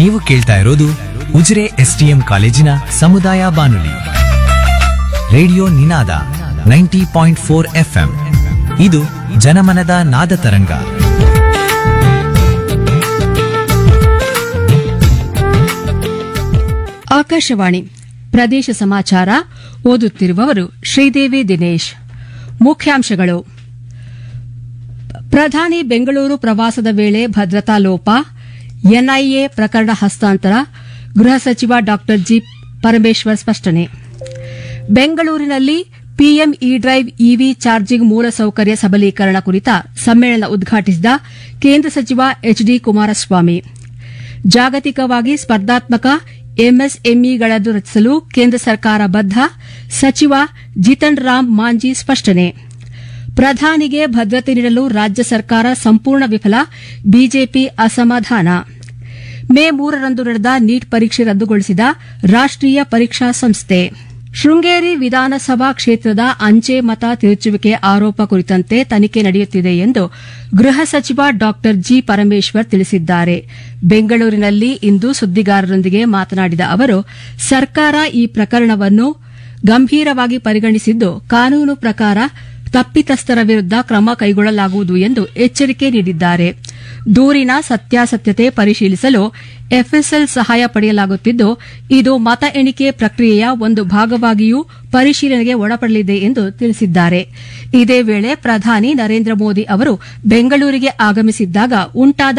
ನೀವು ಕೇಳ್ತಾ ಇರೋದು ಉಜಿರೆ ಎಸ್ಟಿಎಂ ಕಾಲೇಜಿನ ಸಮುದಾಯ ಬಾನುಲಿ radio Ninada ninety point four FM ಇದು ಜನಮನದ ನಾದ ತರಂಗ ಆಕಾಶವಾಣಿ ಪ್ರದೇಶ ಸಮಾಚಾರ ಓದುತ್ತಿರುವವರು ಶ್ರೀದೇವಿ ದಿನೇಶ್ ಮುಖ್ಯಾಂಶಗಳು ಪ್ರಧಾನಿ ಬೆಂಗಳೂರು ಪ್ರವಾಸದ ವೇಳೆ ಭದ್ರತಾ ಲೋಪ ಎನ್ಐಎ ಪ್ರಕರಣ ಹಸ್ತಾಂತರ ಗೃಹ ಸಚಿವ ಡಾ ಜಿ ಪರಮೇಶ್ವರ್ ಸ್ಪಷ್ಟನೆ ಬೆಂಗಳೂರಿನಲ್ಲಿ PM E drive EV charging ಮೂಲಸೌಕರ್ಯ ಸಬಲೀಕರಣ ಕುರಿತ ಸಮ್ಮೇಳನ ಉದ್ಘಾಟಿಸಿದ ಕೇಂದ್ರ ಸಚಿವ ಎಚ್ ಡಿ ಕುಮಾರಸ್ವಾಮಿ ಜಾಗತಿಕವಾಗಿ ಸ್ಪರ್ಧಾತ್ಮಕ ಎಂಎಸ್ಎಂಇಗಳನ್ನು ರಚಿಸಲು ಕೇಂದ್ರ ಸರ್ಕಾರ ಬದ್ಧ ಸಚಿವ ಜಿತನ್ ರಾಮ್ ಮಾಂಜಿ ಸ್ಪಷ್ಟನೆ ಪ್ರಧಾನಿಗೆ ಭದ್ರತೆ ನೀಡಲು ರಾಜ್ಯ ಸರ್ಕಾರ ಸಂಪೂರ್ಣ ವಿಫಲ ಬಿಜೆಪಿ ಅಸಮಾಧಾನ ಮೇ ಮೂರರಂದು ನಡೆದ ನೀಟ್ ಪರೀಕ್ಷೆ ರದ್ದುಗೊಳಿಸಿದ ರಾಷ್ಟೀಯ ಪರೀಕ್ಷಾ ಸಂಸ್ಥೆ ಶೃಂಗೇರಿ ವಿಧಾನಸಭಾ ಕ್ಷೇತ್ರದ ಅಂಚೆ ಮತ ತಿರುಚುವಿಕೆ ಆರೋಪ ಕುರಿತಂತೆ ತನಿಖೆ ನಡೆಯುತ್ತಿದೆ ಎಂದು ಗೃಹ ಸಚಿವ ಡಾ ಜಿ ಪರಮೇಶ್ವರ್ ತಿಳಿಸಿದ್ದಾರೆ ಬೆಂಗಳೂರಿನಲ್ಲಿ ಇಂದು ಸುದ್ದಿಗಾರರೊಂದಿಗೆ ಮಾತನಾಡಿದ ಅವರು ಸರ್ಕಾರ ಈ ಪ್ರಕರಣವನ್ನು ಗಂಭೀರವಾಗಿ ಪರಿಗಣಿಸಿದ್ದು ಕಾನೂನು ಪ್ರಕಾರ ತಪ್ಪಿತಸ್ಥರ ವಿರುದ್ದ ಕ್ರಮ ಕೈಗೊಳ್ಳಲಾಗುವುದು ಎಂದು ಎಚ್ಚರಿಕೆ ನೀಡಿದ್ದಾರೆ ದೂರಿನ ಸತ್ಯಾಸತ್ಯತೆ ಪರಿಶೀಲಿಸಲು ಎಫ್ಎಸ್ಎಲ್ ಸಹಾಯ ಪಡೆಯಲಾಗುತ್ತಿದ್ದು ಇದು ಮತ ಎಣಿಕೆ ಪ್ರಕ್ರಿಯೆಯ ಒಂದು ಭಾಗವಾಗಿಯೂ ಪರಿಶೀಲನೆಗೆ ಒಳಪಡಲಿದೆ ಎಂದು ತಿಳಿಸಿದ್ದಾರೆ ಇದೇ ವೇಳೆ ಪ್ರಧಾನಿ ನರೇಂದ್ರ ಮೋದಿ ಅವರು ಬೆಂಗಳೂರಿಗೆ ಆಗಮಿಸಿದ್ದಾಗ ಉಂಟಾದ